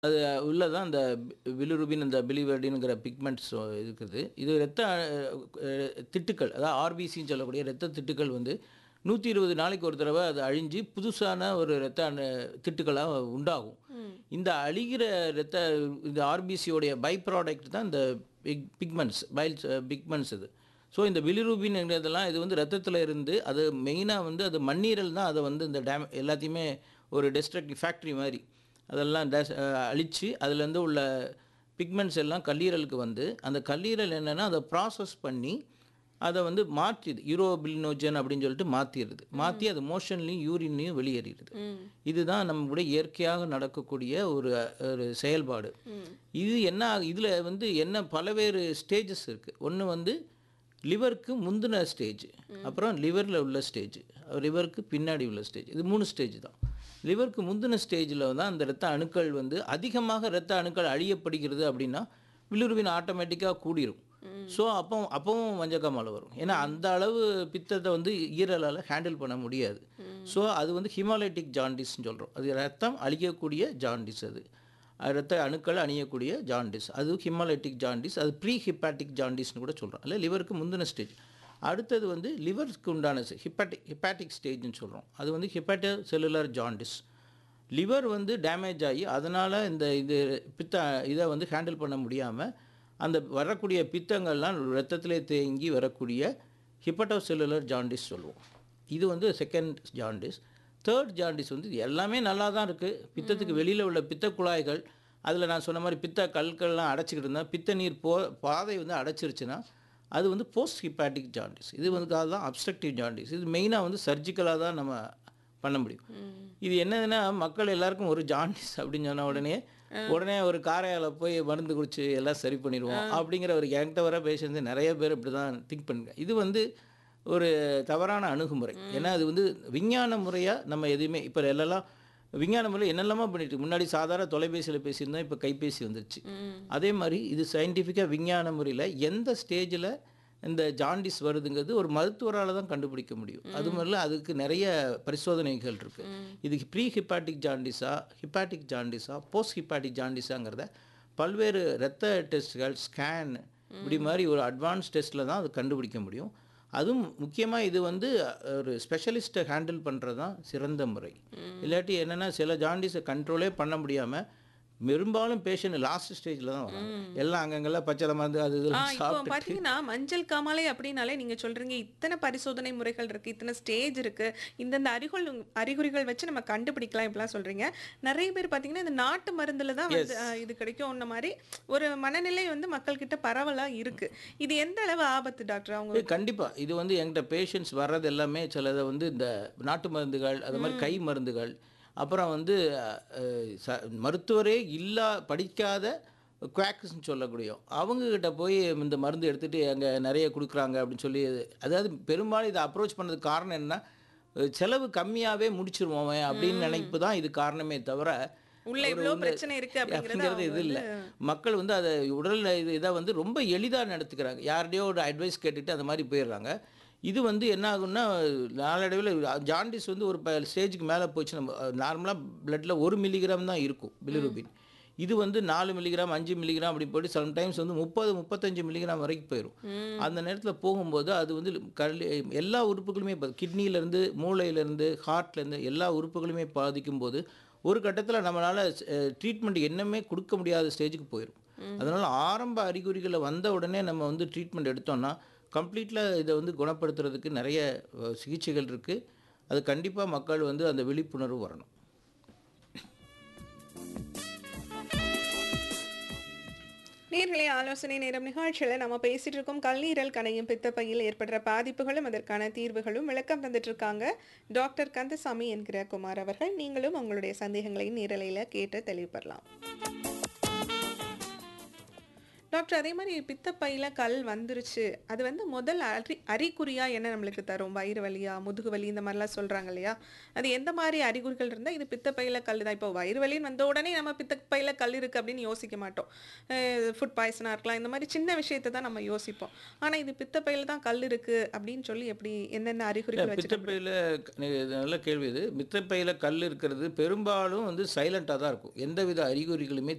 அது உள்ள தான் அந்த பிலிருபின் அந்த பிலிவர்டின்ங்கிற பிக்மெண்ட்ஸ் இருக்குது இது இரத்த அஹ், திட்டுக்கள் அதாவது ஆர்பிசின்னு சொல்லக்கூடிய இரத்த திட்டுக்கள் வந்து நூற்றி இருபது நாளைக்கு ஒரு தடவை அது அழிஞ்சு புதுசான ஒரு இரத்த அணு திட்டுக்களாக உண்டாகும் இந்த அழிகிற இரத்த இந்த ஆர்பிசியோடைய பை ப்ராடக்ட் தான் இந்த பிக் பிக்மெண்ட்ஸ் பைல்ஸ் பிக்மெண்ட்ஸ் இது ஸோ இந்த பிலிரூபின்ங்கிறதெல்லாம் இது வந்து ரத்தத்தில் இருந்து அது மெயினாக வந்து அது மண்ணீரல் தான் அதை வந்து இந்த டேம் எல்லாத்தையுமே ஒரு டெஸ்ட்ரக்டிவ் ஃபேக்ட்ரி மாதிரி அதெல்லாம் டேஸ் அழித்து அதுலேருந்து உள்ள பிக்மெண்ட்ஸ் எல்லாம் கல்லீரலுக்கு வந்து அந்த கல்லீரல் என்னென்னா அதை ப்ராசஸ் பண்ணி அதை வந்து மாற்றிடுது யூரோபிலினோஜன் அப்படின்னு சொல்லிட்டு மாற்றிடுது மாற்றி அது மோஷன்லையும் யூரின்லையும் வெளியேறிடுது இதுதான் நம்மளுடைய இயற்கையாக நடக்கக்கூடிய ஒரு ஒரு செயல்பாடு இது என்ன இதில் வந்து என்ன பலவேறு ஸ்டேஜஸ் இருக்குது ஒன்று வந்து லிவருக்கு முந்தின ஸ்டேஜ் அப்புறம் லிவரில் உள்ள ஸ்டேஜ் லிவருக்கு பின்னாடி உள்ள ஸ்டேஜ் இது மூணு ஸ்டேஜ் தான் லிவருக்கு முந்தின ஸ்டேஜில் தான் அந்த இரத்த அணுக்கள் வந்து அதிகமாக இரத்த அணுக்கள் அழியப்படுகிறது அப்படின்னா விலுருவின் ஆட்டோமேட்டிக்காக கூடிரும் ஸோ அப்போ அப்பவும் மஞ்சக்காமலை வரும் ஏன்னா அந்த அளவு பித்தத்தை வந்து ஈரலால் ஹேண்டில் பண்ண முடியாது ஸோ அது வந்து ஹிமாலயட்டிக் ஜாண்டிஸ்ன்னு சொல்கிறோம் அது ரத்தம் அழிக்கக்கூடிய ஜாண்டிஸ் அது இரத்த அணுக்கள் அணியக்கூடிய ஜாண்டிஸ் அது ஹிமாலயட்டிக் ஜாண்டிஸ் அது ப்ரீ ஹிப்பாட்டிக் ஜாண்டிஸ்னு கூட சொல்கிறோம் அல்ல லிவருக்கு முந்தின ஸ்டேஜ் அடுத்தது வந்து லிவருக்கு உண்டான ஹிப்பாட்டிக் ஹிப்பாட்டிக் ஸ்டேஜ்னு சொல்கிறோம் அது வந்து ஹிப்பாட்டோ செல்லுலர் ஜாண்டிஸ் லிவர் வந்து டேமேஜ் ஆகி அதனால் இந்த இது பித்த இதை வந்து ஹேண்டில் பண்ண முடியாமல் அந்த வரக்கூடிய பித்தங்கள்லாம் ரத்தத்திலே தேங்கி வரக்கூடிய ஹிப்பட்டோ செல்லுலர் ஜாண்டிஸ் சொல்லுவோம் இது வந்து செகண்ட் ஜாண்டிஸ் தேர்ட் ஜாண்டிஸ் வந்து இது எல்லாமே நல்லா தான் இருக்குது பித்தத்துக்கு வெளியில் உள்ள பித்த குழாய்கள் அதில் நான் சொன்ன மாதிரி பித்த கற்கள்லாம் அடைச்சிக்கிட்டு இருந்தால் பித்த நீர் போ பாதை வந்து அடைச்சிருச்சுன்னா அது வந்து போஸ்ட் ஹிப்பாட்டிக் ஜாண்டிஸ் இது வந்து அதுதான் அப்ஸ்ட்ரக்டிவ் ஜாண்டிஸ் இது மெயினாக வந்து சர்ஜிக்கலாக தான் நம்ம பண்ண முடியும் இது என்னதுன்னா மக்கள் எல்லாருக்கும் ஒரு ஜாண்டிஸ் அப்படின்னு சொன்ன உடனே உடனே ஒரு காரையால போய் மருந்து குடிச்சு எல்லாம் சரி பண்ணிடுவோம் அப்படிங்கிற ஒரு என்கிட்ட வர பேஷண்ட்ஸ் நிறைய பேர் இப்படி தான் திங்க் பண்ணுங்க இது வந்து ஒரு தவறான அணுகுமுறை ஏன்னா அது வந்து விஞ்ஞான முறையாக நம்ம எதுவுமே இப்போ எல்லாம் விஞ்ஞான முறையில் என்னெல்லாமோ பண்ணிட்டு இருக்கு. முன்னாடி சாதாரண தொலைபேசியில் பேசியிருந்தோம் இப்போ கைபேசி வந்துருச்சு அதே மாதிரி இது சயின்டிஃபிக்காக விஞ்ஞான முறையில் எந்த ஸ்டேஜில் இந்த ஜாண்டிஸ் வருதுங்கிறது ஒரு மருத்துவரால் தான் கண்டுபிடிக்க முடியும் அது மாதிரில அதுக்கு நிறைய பரிசோதனைகள் இருக்குது இதுக்கு ப்ரீ ஹிப்பாட்டிக் ஜாண்டிஸா ஹிப்பாட்டிக் ஜாண்டிஸா போஸ்ட் ஹிப்பாட்டிக் ஜாண்டிஸாங்கிறத பல்வேறு இரத்த டெஸ்ட்கள் ஸ்கேன் இப்படி மாதிரி ஒரு அட்வான்ஸ் டெஸ்ட்டில் தான் அது கண்டுபிடிக்க முடியும் அதுவும் முக்கியமாக இது வந்து ஒரு ஸ்பெஷலிஸ்ட்டை ஹேண்டில் பண்ணுறது தான் சிறந்த முறை இல்லாட்டி என்னென்னா சில ஜாண்டிஸை கண்ட்ரோலே பண்ண முடியாமல் பெரும்பாலும் பேஷண்ட் லாஸ்ட் ஸ்டேஜில் தான் வராங்க எல்லாம் அங்கங்கெல்லாம் பச்சளை மருந்து அது ஆ, இதெல்லாம் இப்போ சாப்பிட்டு பாத்தீங்கன்னா மஞ்சள் காமாலை அப்படின்னாலே நீங்க சொல்றீங்க இத்தனை பரிசோதனை முறைகள் இருக்கு இத்தனை ஸ்டேஜ் இருக்கு இந்தந்த அறிகுள் அறிகுறிகள் வச்சு நம்ம கண்டுபிடிக்கலாம் இப்படிலாம் சொல்றீங்க நிறைய பேர் பாத்தீங்கன்னா இந்த நாட்டு மருந்துல தான் வந்து ஆ, இது கிடைக்கும் மாதிரி ஒரு மனநிலை வந்து மக்கள் கிட்ட பரவலா இருக்கு இது எந்த அளவு ஆபத்து டாக்டர் அவங்க இது கண்டிப்பாக இது வந்து என்கிட்ட பேஷண்ட்ஸ் வர்றது எல்லாமே சிலதை வந்து இந்த நாட்டு மருந்துகள் அது மாதிரி கை மருந்துகள் அப்புறம் வந்து அஹ், ச மருத்துவரே இல்லா படிக்காத குவாக்ஸ்ன்னு சொல்லக்கூடிய அவங்கக்கிட்ட போய் இந்த மருந்து எடுத்துகிட்டு அங்கே நிறைய கொடுக்குறாங்க அப்படின்னு சொல்லி அதாவது பெரும்பாலும் இதை அப்ரோச் பண்ணதுக்கு காரணம் என்ன செலவு கம்மியாகவே முடிச்சிருவோம் அவன் அப்படின்னு நினைப்பு தான் இது காரணமே தவிர உள்ள ஒரு இவ்வளவு வந்து- பிரச்சனை இருக்கு அப்படிங்கறது அப்படிங்கிறது இது இல்லை மக்கள் வந்து அதை உடல் இது இதை வந்து ரொம்ப எளிதாக நடத்துக்கிறாங்க யார்கிட்டயோ ஒரு அட்வைஸ் கேட்டுட்டு அந்த மாதிரி போயிடுறாங்க இது வந்து என்ன ஆகும்னா நாளடைவில் ஜாண்டிஸ் வந்து ஒரு ஸ்டேஜுக்கு மேலே போச்சு நம்ம நார்மலாக பிளட்டில் ஒரு மில்லிகிராம் தான் இருக்கும் பிலிருபின் இது வந்து நாலு மில்லிகிராம் அஞ்சு மில்லிகிராம் அப்படி போயிட்டு சம்டைம்ஸ் வந்து முப்பது முப்பத்தஞ்சு மில்லிகிராம் வரைக்கும் போயிடும் அந்த நேரத்தில் போகும்போது அது வந்து கல் எல்லா உறுப்புகளுமே கிட்னிலேருந்து மூளையிலேருந்து ஹார்ட்லேருந்து எல்லா உறுப்புகளுமே பாதிக்கும் போது ஒரு கட்டத்தில் நம்மளால் ட்ரீட்மெண்ட் என்னமே கொடுக்க முடியாத ஸ்டேஜுக்கு போயிடும் அதனால் ஆரம்ப அறிகுறிகளை வந்த உடனே நம்ம வந்து ட்ரீட்மெண்ட் எடுத்தோம்னா கம்ப்ளீட்டில் இதை வந்து குணப்படுத்துறதுக்கு நிறைய அஹ், சிகிச்சைகள் இருக்குது அது கண்டிப்பாக மக்கள் வந்து அந்த விழிப்புணர்வு வரணும் நேர்களை ஆலோசனை நேரம் நிகழ்ச்சியில் நம்ம பேசிட்டு இருக்கோம் கல்லீரல் கணையும் பித்தப்பையில் ஏற்படுற பாதிப்புகளும் அதற்கான தீர்வுகளும் விளக்கம் தந்துட்டு இருக்காங்க டாக்டர் கந்தசாமி என்கிற குமார் அவர்கள் நீங்களும் உங்களுடைய சந்தேகங்களை நேரலையில் கேட்டு தெளிவுபடலாம் டாக்டர் அதே மாதிரி பித்தப்பையில கல் வந்துருச்சு அது வந்து முதல் அறி அறிகுறியா என்ன நம்மளுக்கு தரும் வயிறு வலியா முதுகு வலி இந்த மாதிரிலாம் சொல்றாங்க இல்லையா அது எந்த மாதிரி அறிகுறிகள் இருந்தால் இது பித்தப்பையில கல் தான் இப்போ வயிறு வலின்னு வந்த உடனே நம்ம பித்தப்பையில கல் இருக்கு அப்படின்னு யோசிக்க மாட்டோம் ஃபுட் பாய்சனாக இருக்கலாம் இந்த மாதிரி சின்ன விஷயத்தை தான் நம்ம யோசிப்போம் ஆனா இது பித்தப்பையில தான் கல் இருக்கு அப்படின்னு சொல்லி எப்படி என்னென்ன அறிகுறிகள் வச்சு பித்தப்பையில் நல்ல கேள்வி இது பித்தப்பையில் கல் இருக்கிறது பெரும்பாலும் வந்து சைலண்ட்டாக தான் இருக்கும் எந்தவித அறிகுறிகளுமே